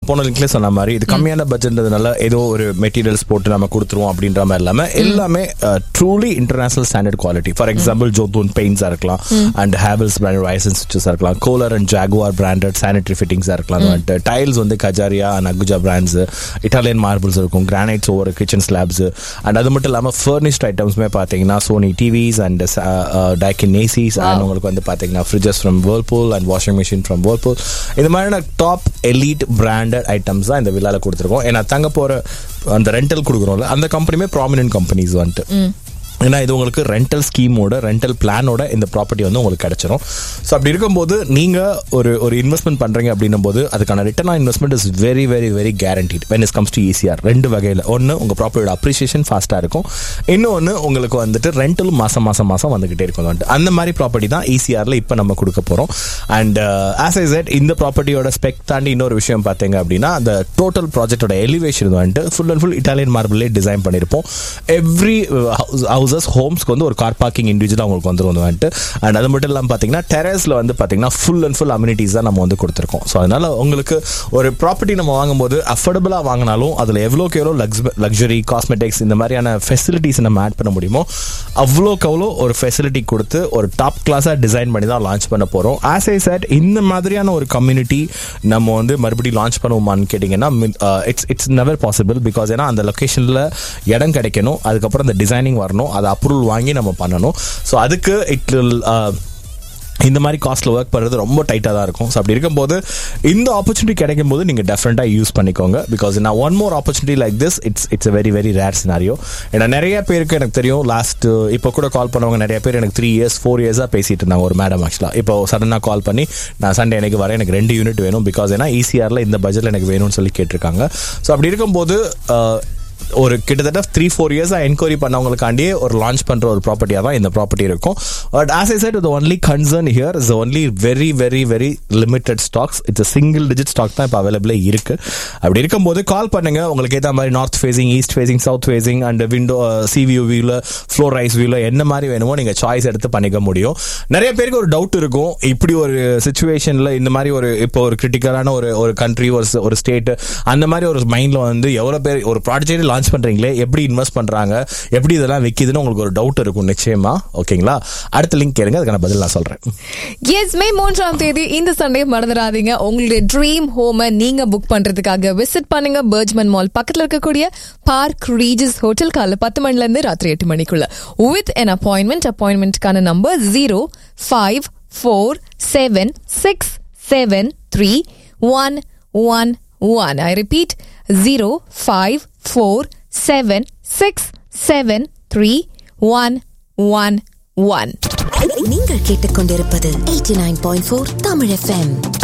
போன லிங்க்ல சொன்ன மாதிரி இது கம்மியான பட்ஜெட்ன்றதுனால ஏதோ ஒரு மெட்டீரியல்ஸ் போட்டு நம்ம கொடுத்துருவோம் அப்படின்ற மாதிரி இல்லாம எல்லாமே truly international standard quality for example Jotun பெயிண்ட்ஸா இருக்கலாம் அண்ட் ஹேவல்ஸ் பிராண்ட் வைசன் சுவிச்சஸா இருக்கலாம் Kohler and Jaguar branded sanitary ஃபிட்டிங்ஸா இருக்கலாம் வந்துட்டு டைல்ஸ் வந்து கஜாரியா அண்ட் அகுஜா பிராண்ட்ஸ் இட்டாலியன் மார்பிள்ஸ் இருக்கும் கிரானைட்ஸ் ஒவ்வொரு கிச்சன் ஸ்லாப்ஸ் அண்ட் அது மட்டும் இல்லாம ஃபர்னிஷ்ட் ஐட்டம்ஸ்மே பாத்தீங்கன்னா Sony TVs and Daikin ACs and உங்களுக்கு வந்து பாத்தீங்கன்னா fridges from Whirlpool and washing machine from Whirlpool இந்த மாதிரியான டாப் எலீட் பிராண்டட் ஐட்டம்ஸ் தான் இந்த விழால கொடுத்துருக்கோம் ஏன்னா தங்க போற அந்த ரெண்டல் கொடுக்குறோம்ல அந்த கம்பெனியுமே ப்ராமினன்ட் கம்பெனிஸ் வந்துட்டு ஏன்னா இது உங்களுக்கு ரெண்டல் ஸ்கீமோட ரெண்டல் பிளானோட இந்த ப்ராப்பர்ட்டி வந்து உங்களுக்கு கிடைச்சிரும் ஸோ அப்படி இருக்கும்போது நீங்க ஒரு ஒரு இன்வெஸ்ட்மெண்ட் பண்றீங்க அப்படின்னும் போது அதுக்கான return on investment is very very very guaranteed when is comes to ECR ரெண்டு வகையில் ஒன்று உங்க ப்ராப்பர்ட்டியோட அப்ரிசியேஷன் ஃபாஸ்ட்டாக இருக்கும் இன்னொன்று உங்களுக்கு வந்துட்டு ரெண்டலும் மாசம் மாசம் மாசம் வந்துகிட்டே இருக்கும் வந்துட்டு அந்த மாதிரி ப்ராப்பர்ட்டி தான் ஈஸிஆர்ல இப்போ நம்ம கொடுக்க போறோம் அண்ட் ஆஸ் ஐ செட் இந்த ப்ராப்பர்ட்டியோட ஸ்பெக் தாண்டி இன்னொரு விஷயம் பார்த்தீங்க அப்படின்னா அந்த டோட்டல் ப்ராஜெக்டோட எலிவேஷன் வந்துட்டு ஃபுல் அண்ட் ஃபுல் இட்டாலியன் மார்பிளே டிசைன் பண்ணியிருப்போம் எவ்ரி ஹவுசஸ் ஹோம்ஸ்க்கு வந்து ஒரு கார் பார்க்கிங் இண்டிவிஜுவலாக உங்களுக்கு வந்துடும் வந்து வந்துட்டு அண்ட் அது மட்டும் இல்லாமல் பார்த்தீங்கன்னா டெரஸில் வந்து பார்த்தீங்கன்னா ஃபுல் அண்ட் ஃபுல் அம்யூனிட்டிஸ் தான் நம்ம வந்து கொடுத்துருக்கோம் ஸோ அதனால உங்களுக்கு ஒரு ப்ராப்பர்ட்டி நம்ம வாங்கும்போது அஃபோர்டபுளாக வாங்கினாலும் அதில் எவ்வளோக்கு எவ்வளோ லக்ஸ் லக்ஸரி காஸ்மெட்டிக்ஸ் இந்த மாதிரியான ஃபெசிலிட்டிஸ் நம்ம ஆட் பண்ண முடியுமோ அவ்வளோக்கு அவ்வளோ ஒரு ஃபெசிலிட்டி கொடுத்து ஒரு டாப் கிளாஸாக டிசைன் பண்ணி தான் லான்ச் பண்ண போகிறோம் ஆஸ் ஐ செட் இந்த மாதிரியான ஒரு கம்யூனிட்டி நம்ம வந்து மறுபடியும் லான்ச் பண்ணுவோமான்னு கேட்டிங்கன்னா it's it's never possible because ஏன்னா அந்த லொக்கேஷனில் இடம் கிடைக்கணும் அதுக்கப்புறம் அந்த டிசைனிங் வரணும் அதை அப்ரூவல் வாங்கி நம்ம பண்ணணும் ஸோ அதுக்கு இட் இந்த மாதிரி காஸ்ட்ல ஒர்க் பண்ணுறது ரொம்ப டைட்டாக தான் இருக்கும் ஸோ அப்படி இருக்கும்போது இந்த ஆப்பர்ச்சுனிட்டி கிடைக்கும் போது நீங்கள் டெஃபரெண்டாக யூஸ் பண்ணிக்கோங்க பிகாஸ் நான் one more opportunity like this it's it's very very rare scenario ஏன்னா நிறைய பேருக்கு எனக்கு தெரியும் லாஸ்ட் இப்போ கூட கால் பண்ணவங்க நிறைய பேர் எனக்கு த்ரீ இயர்ஸ் ஃபோர் இயர்ஸாக பேசிட்டு இருந்தாங்க ஒரு மேடம் ஆக்சுவலாக இப்போ சடனாக கால் பண்ணி நான் சண்டே எனக்கு வரேன் எனக்கு ரெண்டு யூனிட் வேணும் பிகாஸ் ஏன்னா ஈஸிஆரில் இந்த பட்ஜெட்டில் எனக்கு வேணும்னு சொல்லி கேட்டிருக்காங்க ஸோ அப்படி இருக்கும்போது ஒரு கிட்டத்தட்ட த்ரீ ஃபோர் இயர்ஸ் என்கொயரி பண்ணவங்களுக்காண்டியே ஒரு லான்ச் பண்ற ஒரு ப்ராப்பர்ட்டியாக தான் இந்த ப்ராப்பர்ட்டி இருக்கும் பட் ஆஸ் ஐ சைட் இது only concern here is only very very very limited stocks it's single digit stock தான் இப்போ அவைலபிளே இருக்கு அப்படி இருக்கும்போது கால் பண்ணுங்க உங்களுக்கு ஏற்ற மாதிரி north facing east facing south facing and window sea view வியூல ஃப்ளோர் ரைஸ் வியூல என்ன மாதிரி வேணுமோ நீங்க சாய்ஸ் எடுத்து பண்ணிக்க முடியும் நிறைய பேருக்கு ஒரு டவுட் இருக்கும் இப்படி ஒரு சுச்சுவேஷன்ல இந்த மாதிரி ஒரு இப்போ ஒரு கிரிட்டிக்கலான ஒரு ஒரு கண்ட்ரி ஒரு ஒரு ஸ்டேட் அந்த மாதிரி ஒரு மைண்ட்ல வந்து எவ்வளவு பேர் ஒரு ப்ராஜெக்ட் லான்ச் பண்றீங்களே எப்படி இன்வெஸ்ட் பண்றாங்க எப்படி இதெல்லாம் விற்கிதுன்னு உங்களுக்கு ஒரு டவுட் இருக்கும் நிச்சயமா ஓகேங்களா அடுத்த லிங்க் கேளுங்க அதுக்கான பதில் நான் சொல்றேன் எஸ் மே மூன்றாம் தேதி இந்த சண்டே மறந்துடாதீங்க உங்களுடைய ட்ரீம் ஹோமை நீங்க புக் பண்றதுக்காக விசிட் பண்ணுங்க பர்ஜ்மன் மால் பக்கத்துல இருக்கக்கூடிய பார்க் ரீஜஸ் ஹோட்டல் காலை பத்து மணில இருந்து ராத்திரி எட்டு மணிக்குள்ள வித் an அப்பாயின்மெண்ட் அப்பாயின்மெண்ட்கான number zero five four seven six seven three one one one I repeat zero five four seven six seven three one one one நீங்கள் கேட்டுக்கொண்டிருப்பது 89.4 தமிழ் எஃப்எம்